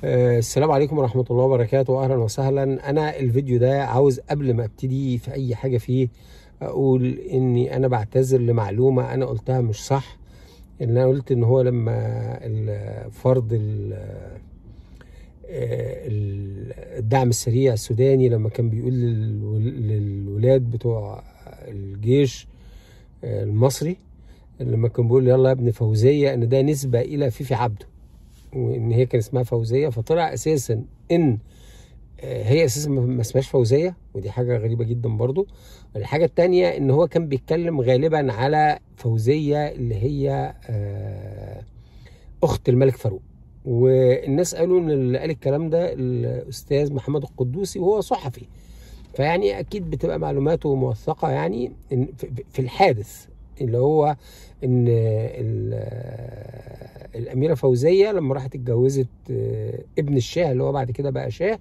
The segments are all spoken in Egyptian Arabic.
آه، السلام عليكم ورحمة الله وبركاته أهلا وسهلا أنا الفيديو ده عاوز قبل ما ابتدي في أي حاجة فيه أقول إني أنا بعتذر لمعلومة أنا قلتها مش صح إن أنا قلت إن هو لما ال- فرض ال- آه، ال- الدعم السريع السوداني لما كان بيقول للول- للولاد بتوع الجيش آه، المصري لما كان بيقول يلا يا ابن فوزية إن ده نسبة إلى فيفي عبده وان هي كان اسمها فوزيه فطلع اساسا ان آه، هي اساسا ما ما اسمهاش فوزيه ودي حاجه غريبه جدا برضو الحاجه التانية ان هو كان بيتكلم غالبا على فوزيه اللي هي آه، اخت الملك فاروق والناس قالوا ان اللي قال الكلام ده الاستاذ محمد القدوسي وهو صحفي فيعني اكيد بتبقى معلوماته موثقه يعني إن في- في الحادث اللي هو ان ال- الاميره فوزيه لما راحت اتجوزت آه، ابن الشاه اللي هو بعد كده بقى شاه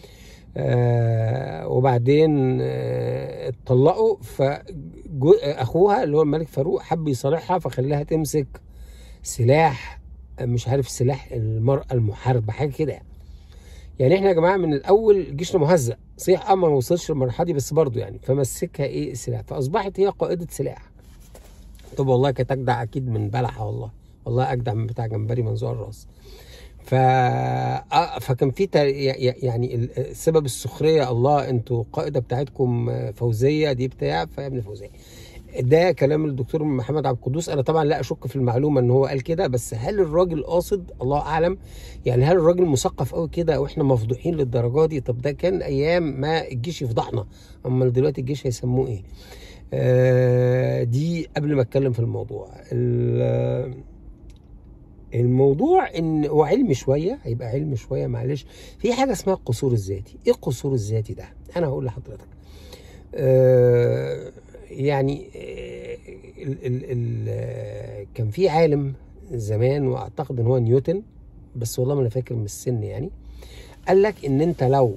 آه، وبعدين آه، اتطلقوا فاخوها اللي هو الملك فاروق حب يصالحها فخلاها تمسك سلاح آه، مش عارف سلاح المراه المحاربه حاجه كده يعني. يعني احنا يا جماعه من الاول جيشنا مهزأ صحيح اه ما وصلش للمرحله دي بس برضه يعني فمسكها ايه السلاح فاصبحت هي قائده سلاح طب والله كانت اجدع اكيد من بلحه والله والله اجدع من بتاع جمبري منزوع الراس ف آه، فكان في تا- ي- ي- يعني ال- سبب السخريه الله انتوا القائده بتاعتكم فوزيه دي بتاع فيا ابن فوزيه ده كلام الدكتور محمد عبد القدوس انا طبعا لا اشك في المعلومه ان هو قال كده بس هل الراجل قاصد الله اعلم يعني هل الراجل مثقف قوي كده واحنا مفضوحين للدرجه دي طب ده كان ايام ما الجيش يفضحنا اما دلوقتي الجيش هيسموه ايه آه، دي قبل ما اتكلم في الموضوع ال- الموضوع ان هو علم شويه هيبقى علم شويه معلش في حاجه اسمها القصور الذاتي ايه القصور الذاتي ده انا هقول لحضرتك آه، يعني آه، ال ال ال آه، كان في عالم زمان واعتقد ان هو نيوتن بس والله ما انا فاكر من السن يعني قال لك ان انت لو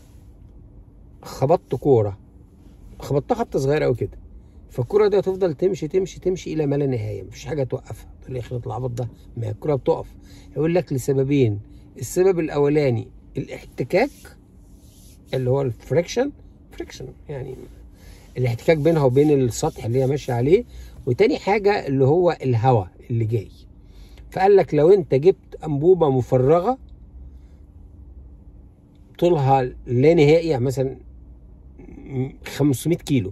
خبطت كوره خبطتها خبطه صغيره قوي كده فالكرة دي هتفضل تمشي تمشي تمشي الى ما لا نهايه مفيش حاجه توقفها تقول لي يخرب العبط ده ما هي الكرة بتقف يقول لك لسببين السبب الاولاني الاحتكاك اللي هو الفريكشن فريكشن يعني الاحتكاك بينها وبين السطح اللي هي ماشيه عليه وتاني حاجه اللي هو الهواء اللي جاي فقال لك لو انت جبت انبوبه مفرغه طولها لا نهائي يعني مثلا 500 كيلو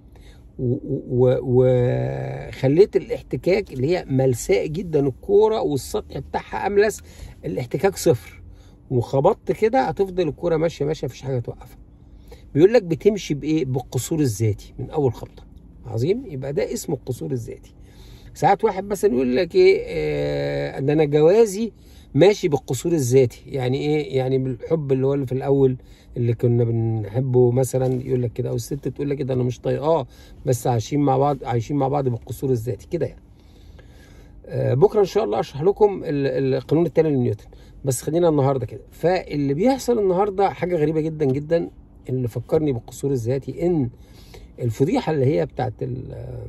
وخليت الاحتكاك اللي هي ملساء جدا الكوره والسطح بتاعها املس الاحتكاك صفر وخبطت كده هتفضل الكوره ماشيه ماشيه مفيش حاجه توقفها بيقول لك بتمشي بايه بالقصور الذاتي من اول خبطه عظيم يبقى ده اسمه القصور الذاتي ساعات واحد مثلا يقول لك ايه آه ده انا جوازي ماشي بالقصور الذاتي يعني ايه يعني بالحب اللي هو اللي في الاول اللي كنا بنحبه مثلا يقول لك كده او الست تقول لك كده انا مش طايقاه بس عايشين مع بعض عايشين مع بعض بالقصور الذاتي كده يعني آه بكره ان شاء الله اشرح لكم ال- القانون التاني لنيوتن بس خلينا النهارده كده فاللي بيحصل النهارده حاجه غريبه جدا جدا اللي فكرني بالقصور الذاتي ان الفضيحه اللي هي بتاعت ال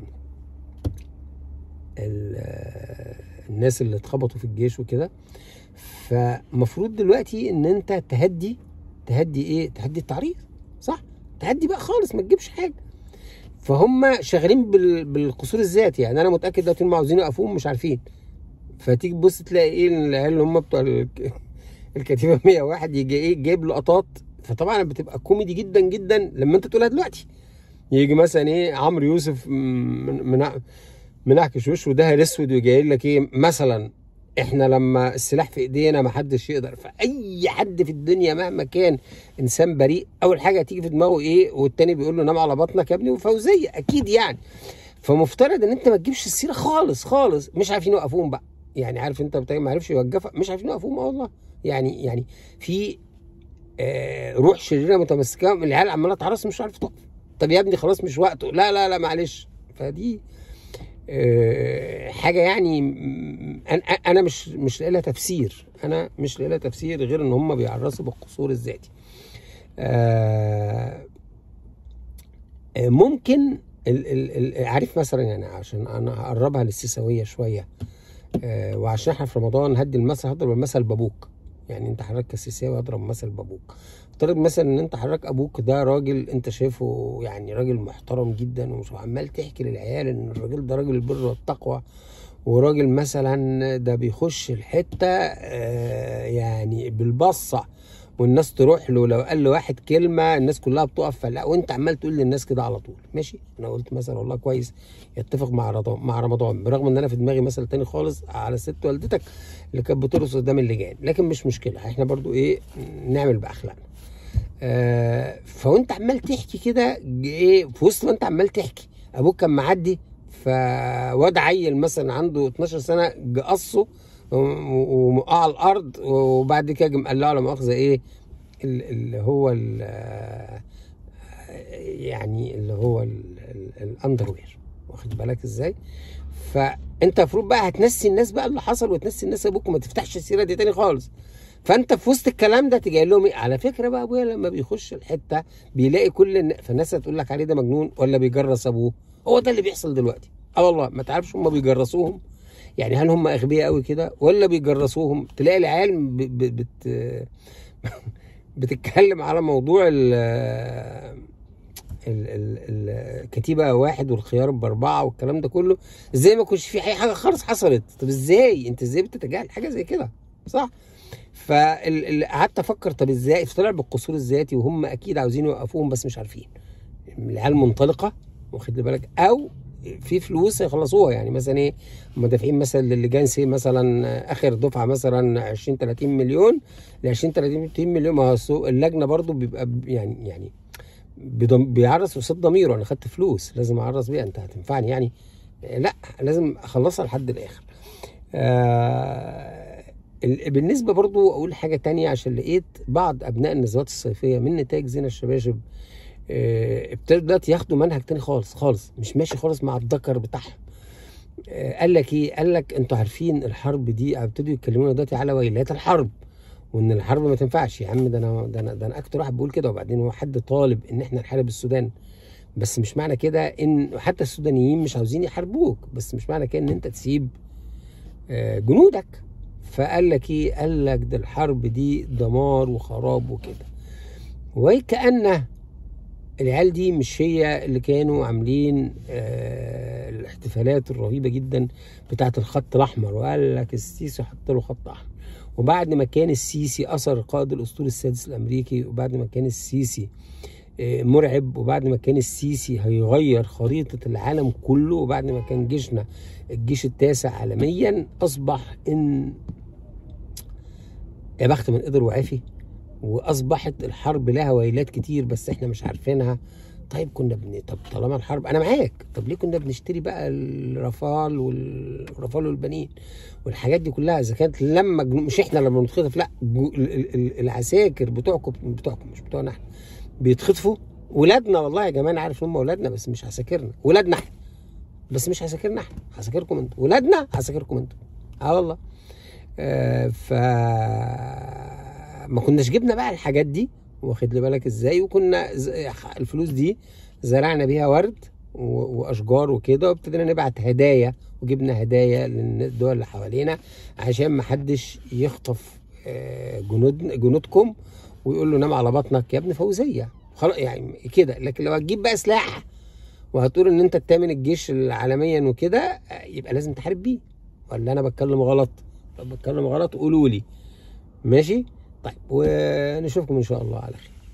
ال الناس اللي اتخبطوا في الجيش وكده فمفروض دلوقتي ان انت تهدي تهدي ايه تهدي التعريض صح تهدي بقى خالص ما تجيبش حاجه فهم شغالين بال- بالقصور الذاتي يعني انا متاكد دلوقتي هم عاوزين يوقفوهم مش عارفين فتيجي تبص تلاقي ايه العيال اللي هم بتوع الك- الكتيبه 101 يجي ايه جايب لقطات فطبعا بتبقى كوميدي جدا جدا لما انت تقولها دلوقتي يجي مثلا ايه عمرو يوسف من من منعكش وشه وده الاسود ويجي قايل لك ايه مثلا احنا لما السلاح في ايدينا ما حدش يقدر فاي حد في الدنيا مهما كان انسان بريء اول حاجه هتيجي في دماغه ايه والتاني بيقول له نام على بطنك يا ابني وفوزيه اكيد يعني فمفترض ان انت ما تجيبش السيره خالص خالص مش عارفين يوقفوهم بقى يعني عارف انت بتاع ما عرفش يوقفها مش عارفين يوقفوهم اه والله يعني يعني في آه روح شريره متمسكه من العيال عماله تعرس مش عارف تقف طب يا ابني خلاص مش وقته لا لا لا معلش فدي آه، حاجه يعني م- انا انا مش مش لاقي لها تفسير انا مش لاقي لها تفسير غير ان هم بيعرسوا بالقصور الذاتي آه، آه، ممكن ال ال ال عارف مثلا يعني عشان انا هقربها للسيساويه شويه آه، وعشان احنا في رمضان هدي المثل هضرب المثل بابوك يعني انت حضرتك كسيساوي اضرب مثل بابوك افترض مثلا ان انت حضرتك ابوك ده راجل انت شايفه يعني راجل محترم جدا ومش عمال تحكي للعيال ان الراجل ده راجل البر والتقوى وراجل مثلا ده بيخش الحته آه، يعني بالبصه والناس تروح له لو قال له واحد كلمه الناس كلها بتقف فلا وانت عمال تقول للناس كده على طول ماشي انا قلت مثلا والله كويس يتفق مع رمضان مع رمضان برغم ان انا في دماغي مثل تاني خالص على ست والدتك اللي كانت بترقص قدام اللجان لكن مش مشكله احنا برضو ايه نعمل باخلاقنا آه فوانت عمال تحكي كده ايه في وسط ما انت عمال تحكي ابوك كان معدي فواد عيل مثلا عنده 12 سنه قصه ومقع على الارض وبعد كده جه مقلعه لا مؤاخذه ايه اللي هو ال يعني اللي هو الاندروير واخد بالك ازاي فانت المفروض بقى هتنسي الناس بقى اللي حصل وتنسي الناس ابوك وما تفتحش السيره دي تاني خالص فانت في وسط الكلام ده تجي لهم ايه على فكره بقى ابويا لما بيخش الحته بيلاقي كل الناس فالناس هتقول لك عليه ده مجنون ولا بيجرس ابوه هو ده اللي بيحصل دلوقتي اه والله ما تعرفش هم بيجرسوهم يعني هل هم اغبياء قوي كده ولا بيجرسوهم تلاقي العيال بت بتتكلم على موضوع ال الكتيبه واحد والخيار باربعه والكلام ده كله ازاي ما كنتش في اي حاجه خالص حصلت طب ازاي انت ازاي بتتجاهل حاجه زي كده صح فقعدت افكر طب ازاي طلع بالقصور الذاتي وهم اكيد عاوزين يوقفوهم بس مش عارفين العيال منطلقه واخد بالك او في فلوس يخلصوها يعني مثلا ايه هم دافعين مثلا للجان سي مثلا اخر دفعه مثلا 20 30 مليون ل 20 30 مليون ما هو اللجنه برضو بيبقى يعني يعني بيعرس قصاد ضميره انا خدت فلوس لازم اعرس بيها انت هتنفعني يعني لا لازم اخلصها لحد الاخر آه بالنسبه برضو اقول حاجه تانية عشان لقيت بعض ابناء النزوات الصيفيه من نتاج زينه الشباشب آه، ابتدوا دلوقتي ياخدوا منهج تاني خالص خالص مش ماشي خالص مع الذكر بتاعهم آه، قال لك ايه قال لك انتوا عارفين الحرب دي ابتدوا يتكلمونا دلوقتي على ويلات الحرب وان الحرب ما تنفعش يا عم ده انا ده انا ده انا اكتر واحد بيقول كده وبعدين هو حد طالب ان احنا نحارب السودان بس مش معنى كده ان حتى السودانيين مش عاوزين يحاربوك بس مش معنى كده ان انت تسيب آه، جنودك فقال لك ايه قال لك ده الحرب دي دمار وخراب وكده وكأنه العيال دي مش هي اللي كانوا عاملين آه الاحتفالات الرهيبه جدا بتاعه الخط الاحمر وقال لك السيسي حط له خط احمر وبعد ما كان السيسي اثر القائد الاسطوري السادس الامريكي وبعد ما كان السيسي آه مرعب وبعد ما كان السيسي هيغير خريطه العالم كله وبعد ما كان جيشنا الجيش التاسع عالميا اصبح ان يا بخت من قدر وعافي واصبحت الحرب لها ويلات كتير بس احنا مش عارفينها طيب كنا بن طب طالما الحرب انا معاك طب ليه كنا بنشتري بقى الرفال والرفال والبنين والحاجات دي كلها اذا كانت لما مش احنا لما بنتخطف لا العساكر بتوعكم بتوعكم مش بتوعنا احنا بيتخطفوا ولادنا والله يا جماعه انا عارف ان هم ولادنا بس مش عساكرنا ولادنا احنا بس مش عساكرنا احنا عساكركم انتوا ولادنا عساكركم انتوا اه والله آه ف ما كناش جبنا بقى الحاجات دي واخد لي بالك ازاي وكنا الفلوس دي زرعنا بيها ورد واشجار وكده وابتدينا نبعت هدايا وجبنا هدايا للدول اللي حوالينا عشان ما حدش يخطف آه، جنود جنودكم ويقول له نام على بطنك يا ابن فوزيه خلاص يعني كده لكن لو هتجيب بقى سلاح وهتقول ان انت التامن الجيش عالميا وكده يبقى لازم تحارب بيه ولا انا بتكلم غلط طب بتكلم غلط قولوا لي ماشي طيب ونشوفكم ان شاء الله على خير